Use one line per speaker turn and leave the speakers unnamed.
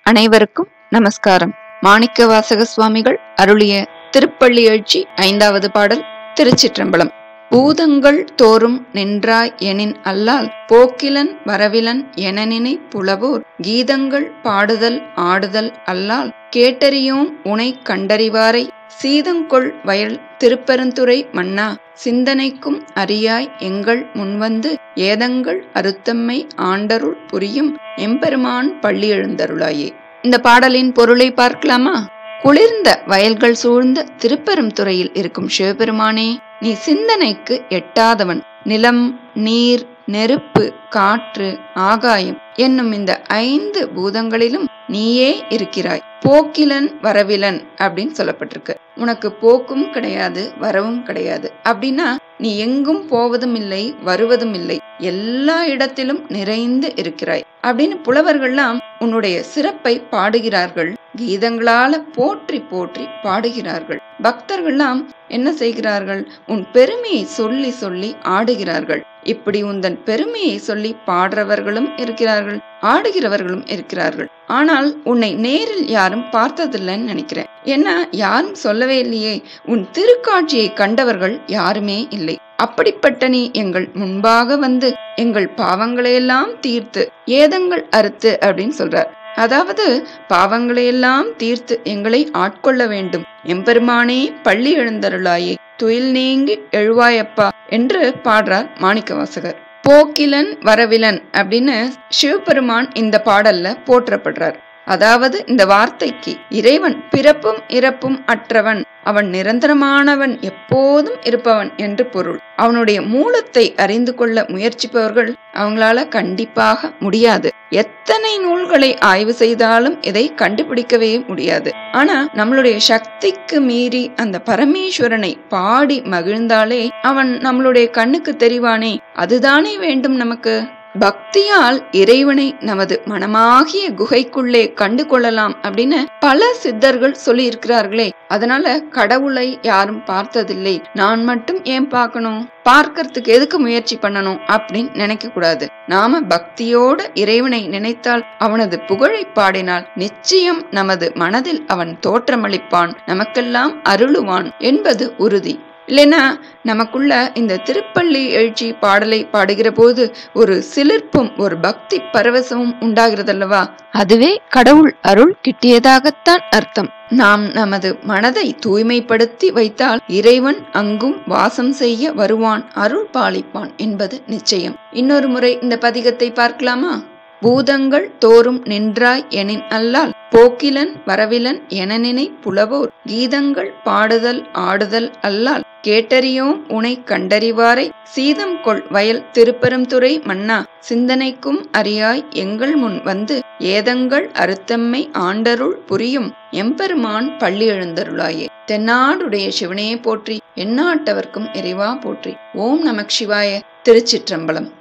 அனைவருக்கும் நமஸ்காரம் மாணிக்க வாசக சுவாமிகள் அருளிய திருப்பள்ளி எழுச்சி ஐந்தாவது பாடல் திருச்சிற்றம்பலம் பூதங்கள் தோறும் நின்றாய் எனின் அல்லால் போக்கிலன் வரவிலன் எனனினை புலவோர் கீதங்கள் பாடுதல் ஆடுதல் அல்லால் கேட்டறியோம் உனை கண்டறிவாரை சீதங்கொள் வயல் திருப்பெருந்துறை மன்னா சிந்தனைக்கும் அறியாய் எங்கள் முன்வந்து ஏதங்கள் அறுத்தம்மை ஆண்டருள் புரியும் எம்பெருமான் பள்ளி எழுந்தருளாயே இந்த பாடலின் பொருளை பார்க்கலாமா குளிர்ந்த வயல்கள் சூழ்ந்த திருப்பெரும் துறையில் இருக்கும் சிவபெருமானே நீ சிந்தனைக்கு எட்டாதவன் நிலம் நீர் நெருப்பு காற்று ஆகாயம் என்னும் இந்த ஐந்து பூதங்களிலும் நீயே இருக்கிறாய் போக்கிலன் வரவிலன் அப்படின்னு சொல்லப்பட்டிருக்கு உனக்கு போக்கும் கிடையாது வரவும் கிடையாது அப்படின்னா நீ எங்கும் போவதும் இல்லை வருவதும் இல்லை எல்லா இடத்திலும் நிறைந்து இருக்கிறாய் அப்படின்னு புலவர்கள்லாம் உன்னுடைய சிறப்பை பாடுகிறார்கள் கீதங்களால போற்றி போற்றி பாடுகிறார்கள் பக்தர்கள்லாம் என்ன செய்கிறார்கள் உன் பெருமையை சொல்லி சொல்லி ஆடுகிறார்கள் இப்படி உந்தன் பெருமையை சொல்லி பாடுறவர்களும் இருக்கிறார்கள் ஆடுகிறவர்களும் இருக்கிறார்கள் ஆனால் உன்னை நேரில் யாரும் பார்த்ததில்லைன்னு நினைக்கிறேன் ஏன்னா யாரும் சொல்லவே இல்லையே உன் திருக்காட்சியை கண்டவர்கள் யாருமே இல்லை அப்படிப்பட்ட நீ எங்கள் முன்பாக வந்து எங்கள் பாவங்களையெல்லாம் தீர்த்து ஏதங்கள் அறுத்து அப்படின்னு சொல்றார் அதாவது பாவங்களையெல்லாம் தீர்த்து எங்களை ஆட்கொள்ள வேண்டும் எம்பெருமானே பள்ளி எழுந்தருளாயே துயில் நீங்கி எழுவாயப்பா என்று பாடுறார் மாணிக்கவாசகர் போக்கிலன் வரவிலன் அப்படின்னு சிவபெருமான் இந்த பாடல்ல போற்றப்படுறார் அதாவது இந்த வார்த்தைக்கு இறைவன் பிறப்பும் இறப்பும் அற்றவன் அவன் நிரந்தரமானவன் எப்போதும் இருப்பவன் என்று பொருள் அவனுடைய மூலத்தை அறிந்து கொள்ள முயற்சிப்பவர்கள் அவங்களால கண்டிப்பாக முடியாது எத்தனை நூல்களை ஆய்வு செய்தாலும் இதை கண்டுபிடிக்கவே முடியாது ஆனா நம்மளுடைய சக்திக்கு மீறி அந்த பரமேஸ்வரனை பாடி மகிழ்ந்தாலே அவன் நம்மளுடைய கண்ணுக்கு தெரிவானே அதுதானே வேண்டும் நமக்கு பக்தியால் இறைவனை நமது மனமாகிய குகைக்குள்ளே கண்டு கொள்ளலாம் அப்படின்னு பல சித்தர்கள் சொல்லி இருக்கிறார்களே அதனால கடவுளை யாரும் பார்த்ததில்லை நான் மட்டும் ஏன் பார்க்கணும் பார்க்கறதுக்கு எதுக்கு முயற்சி பண்ணணும் அப்படின்னு நினைக்க கூடாது நாம பக்தியோட இறைவனை நினைத்தால் அவனது புகழை பாடினால் நிச்சயம் நமது மனதில் அவன் தோற்றமளிப்பான் நமக்கெல்லாம் அருளுவான் என்பது உறுதி இல்லைன்னா நமக்குள்ள இந்த திருப்பள்ளி எழுச்சி பாடலை பாடுகிற போது ஒரு சிலிர்ப்பும் ஒரு பக்தி பரவசமும் உண்டாகிறதல்லவா அதுவே கடவுள் அருள் கிட்டியதாகத்தான் அர்த்தம் நாம் நமது மனதை தூய்மைப்படுத்தி வைத்தால் இறைவன் அங்கும் வாசம் செய்ய வருவான் அருள் பாலிப்பான் என்பது நிச்சயம் இன்னொரு முறை இந்த பதிகத்தை பார்க்கலாமா பூதங்கள் தோறும் நின்றாய் எனின் அல்லால் போக்கிலன் வரவிலன் எனனினை புலவோர் கீதங்கள் பாடுதல் ஆடுதல் அல்லால் கேட்டறியோம் உனை கண்டறிவாரை சீதம் கொள் வயல் திருப்பெருந்துறை மன்னா சிந்தனைக்கும் அறியாய் எங்கள் முன் வந்து ஏதங்கள் அறுத்தம்மை ஆண்டருள் புரியும் எம்பெருமான் பள்ளி எழுந்தருளாயே தென்னாடுடைய சிவனே போற்றி எந்நாட்டவர்க்கும் இறைவா போற்றி ஓம் நமக் சிவாய திருச்சிற்றம்பலம்